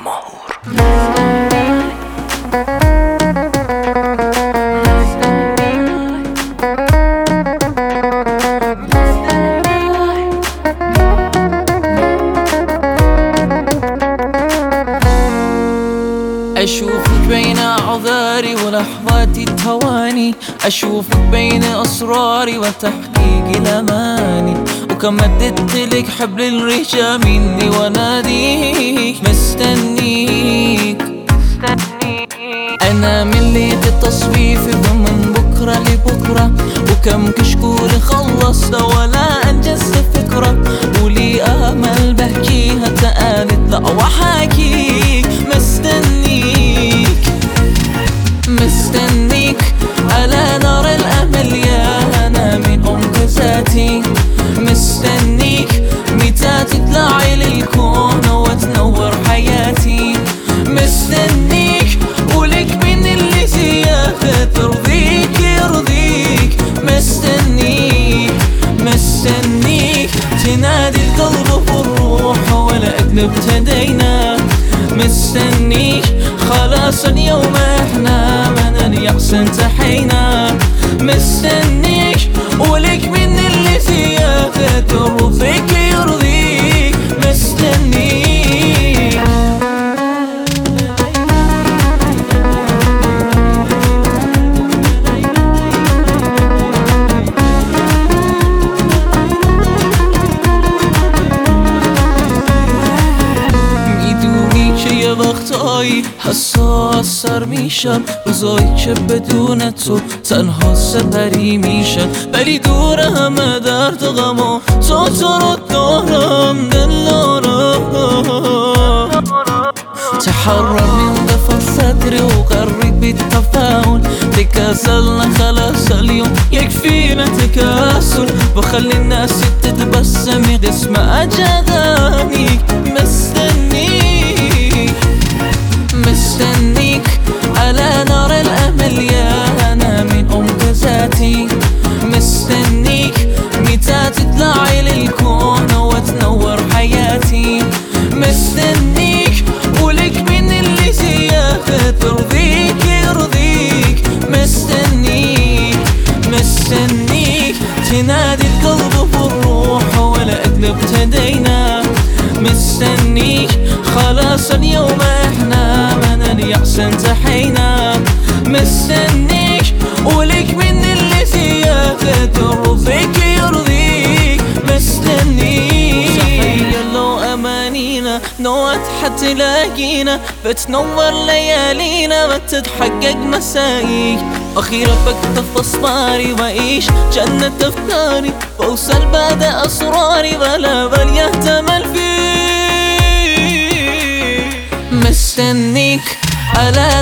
ماهور أشوفك بين أعذاري ولحظات التواني أشوفك بين أسراري وتحقيق الأماني وكم مددت لك حبل الرجا مني وناديك مستنيك أنا مليت التصويف ومن بكرة لبكرة وكم كشكول خلصت ولا أنجزت فكرة ولي آمل بحكيها تآلت لا وحاكيك مستنيك مستنيك على نار الأمل يا أنا من أم ذاتي مستنيك متى تطلعي للكون وتنور حياتي مستنيك ولك من اللي زيادة ترضيك يرضيك مستنيك مستنيك تنادي القلب والروح ولا أقلب ابتدينا مستنيك خلاص اليوم احنا من اليأس انتحينا مستنيك ولك من اللي زيادة ترضيك يرضيك مستنيك میدونی که یه وقتایی حساسر میشم روزایی که بدون تو تنها سپری میشن ولی دور همه درد و غم و تو تو رو دارم دلارم تحرر من ضفر صدري وقرب بالتفاؤل تكاسلنا خلاص اليوم يكفينا تكاسل بخلي الناس تتبسم اسمع اغانيك مستنيك مستنيك على نار الامل يا انا من ام ذاتي مستنيك متى تطلعي للكون وتنور حياتي مستنيك ولك من اللي زيادة ترضيك يرضيك مستنيك مستنيك تنادي القلب والروح ولا أقلب ابتدينا مستنيك خلاص اليوم احنا من اليأس انتحينا مستنيك ولك من اللي زيادة ترضيك يرضيك مستنيك تخيل لو أمانينا نوعد حتلاقينا بتنور ليالينا وتتحقق مسايك أخيرا بكتف أصباري وأعيش جنة أفكاري وأوصل بعد أسراري ولا بل يهتمل فيك مستنيك على